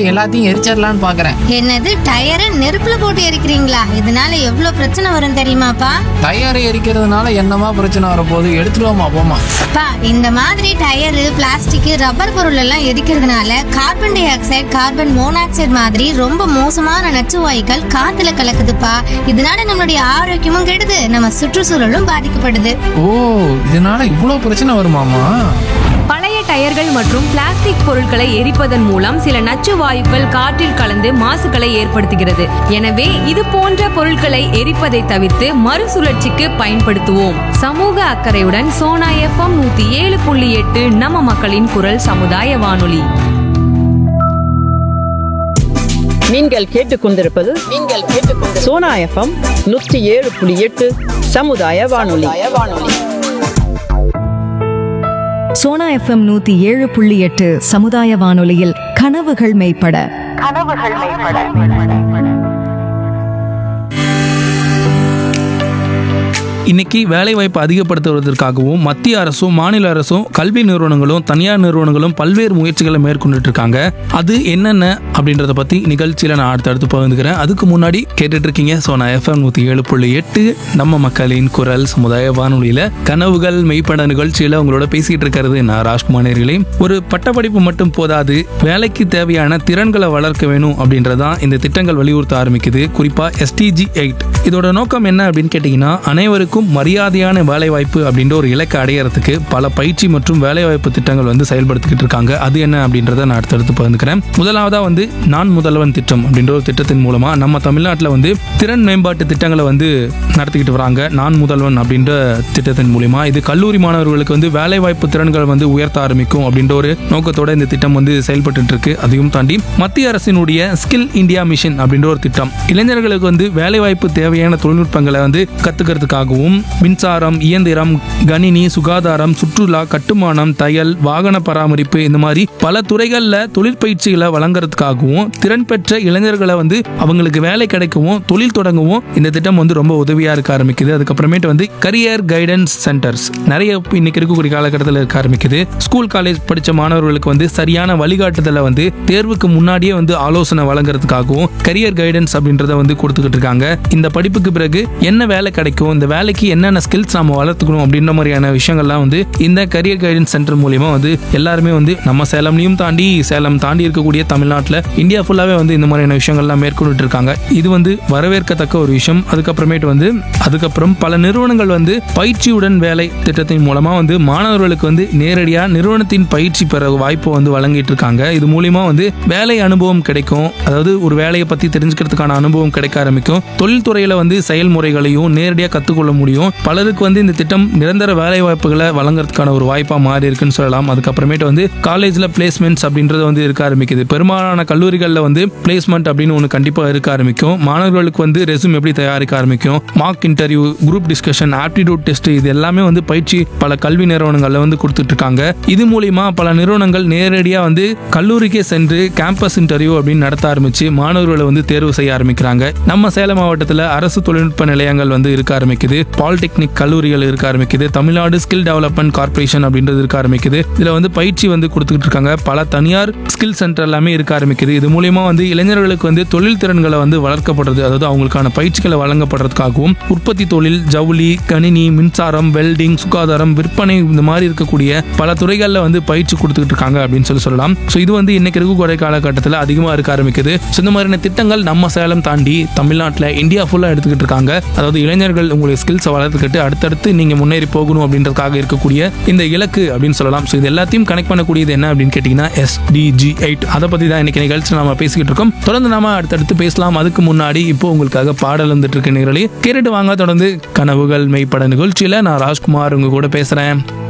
எல்லாத்தையும் எரிச்சிடலான்னு பாக்குறேன் என்னது டயரை நெருப்புல போட்டு எரிக்கிறீங்களா இதனால எவ்வளவு பிரச்சனை வரும் தெரியுமாப்பா டயரை எரிக்கிறதுனால என்னமா பிரச்சனை வரப்போகுது எடுத்துருவோமா போமா பா இந்த மாதிரி டயரு பிளாஸ்டிக் ரப்பர் பொருள் எல்லாம் எரிக்கிறதுனால carbon dioxide carbon monoxide மாதிரி ரொம்ப மோசமான நச்சு வாயுக்கள் காத்துல கலக்குதுப்பா இதனால நம்மளுடைய ஆரோக்கியமும் கெடுது நம்ம சுற்றுச்சூழலும் பாதிக்கப்படுது ஓ இதனால இவ்வளோ பிரச்சனை வருமாமா பழைய டயர்கள் மற்றும் பிளாஸ்டிக் பொருட்களை எரிப்பதன் மூலம் சில நச்சு வாயுக்கள் காற்றில் கலந்து மாசுகளை ஏற்படுத்துகிறது எனவே இது போன்ற பொருட்களை எரிப்பதை தவிர்த்து மறுசுழற்சிக்கு பயன்படுத்துவோம் சமூக அக்கறையுடன் சோனா எஃப்எம் நூத்தி ஏழு புள்ளி எட்டு நம்ம மக்களின் குரல் சமுதாய வானொலி நீங்கள் கேட்டுக்கொண்டிருப்பது நீங்கள் கேட்டுக்கொண்டு சோனா எஃப்எம் நூற்றி ஏழு புள்ளி எட்டு சமுதாய வானொலி வானொலி சோனா எஃப்எம் நூத்தி ஏழு புள்ளி எட்டு சமுதாய வானொலியில் கனவுகள் மெய்ப்பட இன்னைக்கு வேலைவாய்ப்பு அதிகப்படுத்துவதற்காகவும் மத்திய அரசும் மாநில அரசும் கல்வி நிறுவனங்களும் தனியார் நிறுவனங்களும் பல்வேறு முயற்சிகளை மேற்கொண்டுட்டு இருக்காங்க அது என்னென்ன அப்படின்றத பத்தி நிகழ்ச்சியில நான் அடுத்தடுத்து பகிர்ந்துக்கிறேன் அதுக்கு முன்னாடி கேட்டுட்டு இருக்கீங்க சோனா எஃப்எம் நூத்தி ஏழு புள்ளி எட்டு நம்ம மக்களின் குரல் சமுதாய வானொலியில கனவுகள் மெய்ப்பட நிகழ்ச்சியில உங்களோட பேசிட்டு இருக்கிறது நான் ராஜ்குமார் நேயர்களே. ஒரு பட்டப்படிப்பு மட்டும் போதாது வேலைக்கு தேவையான திறன்களை வளர்க்க வேணும் அப்படின்றதான் இந்த திட்டங்கள் வலியுறுத்த ஆரம்பிக்குது குறிப்பா எஸ்டிஜி எயிட் இதோட நோக்கம் என்ன அப்படின்னு கேட்டிங்கன்னா அனைவருக்கும் மரியாதையான வேலைவாய்ப்பு அப்படின்ற ஒரு இலக்கை அடையறதுக்கு பல பயிற்சி மற்றும் வேலைவாய்ப்பு திட்டங்கள் வந்து செயல்படுத்திக்கிட்டு இருக்காங்க அது என்ன அப்படின்றத நான் அடுத்தடுத்து பகிர்ந்துக்கிறேன் முதலாவதா வந்து நான் முதல்வன் திட்டம் அப்படின்ற ஒரு திட்டத்தின் மூலமா நம்ம தமிழ்நாட்டில் வந்து திறன் மேம்பாட்டு திட்டங்களை வந்து நடத்திக்கிட்டு வராங்க நான் முதல்வன் அப்படின்ற திட்டத்தின் மூலியமா இது கல்லூரி மாணவர்களுக்கு வந்து வேலைவாய்ப்பு திறன்கள் வந்து உயர்த்த ஆரம்பிக்கும் அப்படின்ற ஒரு நோக்கத்தோட இந்த திட்டம் வந்து செயல்பட்டு இருக்கு அதையும் தாண்டி மத்திய அரசினுடைய ஸ்கில் இந்தியா மிஷன் அப்படின்ற ஒரு திட்டம் இளைஞர்களுக்கு வந்து வேலைவாய்ப்பு தேவையான தொழில்நுட்பங்களை வந்து கத்துக்கிறதுக்காகவும் மின்சாரம் இயந்திரம் கணினி சுகாதாரம் சுற்றுலா கட்டுமானம் தையல் வாகன பராமரிப்பு இந்த மாதிரி பல துறைகளில் தொழிற்பயிற்சிகளை வழங்குறதுக்காகவும் திறன் பெற்ற இளைஞர்களை வந்து அவங்களுக்கு வேலை கிடைக்கவும் தொழில் தொடங்கவும் இந்த திட்டம் வந்து ரொம்ப உதவியா இருக்க ஆரம்பிக்குது அதுக்கப்புறமேட்டு வந்து கரியர் கைடன்ஸ் சென்டர்ஸ் நிறைய இப்ப இன்னைக்கு இருக்கக்கூடிய காலகட்டத்தில் இருக்க ஆரம்பிக்குது ஸ்கூல் காலேஜ் படிச்ச மாணவர்களுக்கு வந்து சரியான வழிகாட்டுதலை வந்து தேர்வுக்கு முன்னாடியே வந்து ஆலோசனை வழங்குறதுக்காகவும் கரியர் கைடன்ஸ் அப்படின்றத வந்து கொடுத்துக்கிட்டு இருக்காங்க இந்த படிப்புக்கு பிறகு என்ன வேலை கிடைக்கும் இந்த வேலைக்கு என்னென்ன ஸ்கில்ஸ் நாம வளர்த்துக்கணும் அப்படின்ற மாதிரியான விஷயங்கள்லாம் வந்து இந்த கரியர் கைடன்ஸ் சென்டர் மூலியமா வந்து எல்லாருமே வந்து நம்ம சேலம்லையும் தாண்டி சேலம் தாண்டி இருக்கக்கூடிய தமிழ்நாட்டில் இந்தியா ஃபுல்லாவே வந்து இந்த மாதிரியான விஷயங்கள்லாம் மேற்கொண்டுட்டு இருக்காங்க இது வந்து வரவேற்கத்தக்க ஒரு விஷயம் அதுக்கப்புறமேட்டு வந்து அதுக்கப்புறம் பல நிறுவனங்கள் வந்து பயிற்சியுடன் வேலை திட்டத்தின் மூலமா வந்து மாணவர்களுக்கு வந்து நேரடியா நிறுவனத்தின் பயிற்சி பெற வாய்ப்பை வந்து வழங்கிட்டு இருக்காங்க இது மூலியமா வந்து வேலை அனுபவம் கிடைக்கும் அதாவது ஒரு வேலையை பத்தி தெரிஞ்சுக்கிறதுக்கான அனுபவம் கிடைக்க ஆரம்பிக்கும் தொழில்துறையில வந்து செயல்முறைகளையும் நேரடியாக கற்றுக்கொள்ள முடியும் பலருக்கு வந்து இந்த திட்டம் நிரந்தர வேலை வாய்ப்புகளை வழங்குறதுக்கான ஒரு வாய்ப்பாக மாறி இருக்குன்னு சொல்லலாம் அதுக்கப்புறமேட்டு வந்து காலேஜில் பிளேஸ்மெண்ட்ஸ் அப்படின்றது வந்து இருக்க ஆரம்பிக்குது பெரும்பாலான கல்லூரிகளில் வந்து பிளேஸ்மெண்ட் அப்படின்னு ஒன்று கண்டிப்பாக இருக்க ஆரம்பிக்கும் மாணவர்களுக்கு வந்து ரெசும் எப்படி தயாரிக்க ஆரம்பிக்கும் mark interview group discussion aptitude test இது எல்லாமே வந்து பயிற்சி பல கல்வி நிறுவனங்களில் வந்து கொடுத்துட்டு இருக்காங்க இது மூலியமா பல நிறுவனங்கள் நேரடியாக வந்து கல்லூரிக்கே சென்று கேம்பஸ் இன்டர்வியூ அப்படின்னு நடத்த ஆரம்பிச்சு மாணவர்களை வந்து தேர்வு செய்ய ஆரம்பிக்கிறாங்க நம்ம சேலம் மாவட்டத்தில் அரசு தொழில்நுட்ப நிலையங்கள் வந்து இருக்க ஆரம்பிக்குது பாலிடெக்னிக் கல்லூரிகள் இருக்க ஆரம்பிக்குது தமிழ்நாடு ஸ்கில் டெவலப்மெண்ட் கார்ப்பரேஷன் அப்படின்றது இருக்க ஆரம்பிக்குது இதுல வந்து பயிற்சி வந்து கொடுத்துக்கிட்டு இருக்காங்க பல தனியார் ஸ்கில் சென்டர் எல்லாமே இருக்க ஆரம்பிக்குது இது மூலியமா வந்து இளைஞர்களுக்கு வந்து தொழில் திறன்களை வந்து வளர்க்கப்படுறது அதாவது அவங்களுக்கான பயிற்சிகளை வழங்கப்படுறதுக்காகவும் உற்பத்தி தொழில் ஜவுளி கணினி மின்சாரம் வெல்டிங் சுகாதாரம் விற்பனை இந்த மாதிரி இருக்கக்கூடிய பல துறைகளில் வந்து பயிற்சி கொடுத்துக்கிட்டு இருக்காங்க அப்படின்னு சொல்லி சொல்லலாம் ஸோ இது வந்து இன்னைக்கு இருக்கக்கூடிய காலகட்டத்தில் அதிகமாக இருக்க ஆரம்பிக்குது ஸோ இந்த மாதிரியான திட்டங்கள் நம்ம சேலம் தாண்டி தமிழ்நாட்டில் இந்தியா ஃபுல்லாக எடுத்துக்கிட்டு இருக்காங்க அதாவது இளைஞர்கள் உங்களுடைய ஸ்கில்ஸை வளர்த்துக்கிட்டு அடுத்தடுத்து நீங்கள் முன்னேறி போகணும் அப்படின்றதுக்காக இருக்கக்கூடிய இந்த இலக்கு அப்படின்னு சொல்லலாம் ஸோ இது எல்லாத்தையும் கனெக்ட் பண்ணக்கூடியது என்ன அப்படின்னு கேட்டிங்கன்னா எஸ்டிஜி எயிட் அதை பற்றி தான் இன்னைக்கு நிகழ்ச்சி நாம பேசிக்கிட்டு இருக்கோம் தொடர்ந்து நாம அடுத்தடுத்து பேசலாம் அதுக்கு முன்னாடி இப்போ உங்களுக்காக பாடல் வந்துட்டு இருக்க நிகழ்ச்சி கேட்டுட்டு வாங்க தொடர்ந்து கனவுகள் மெய்ப்பட நிகழ்ச்சியில் நான் ராஜ்குமார் உங்க கூட பேசுகிறேன்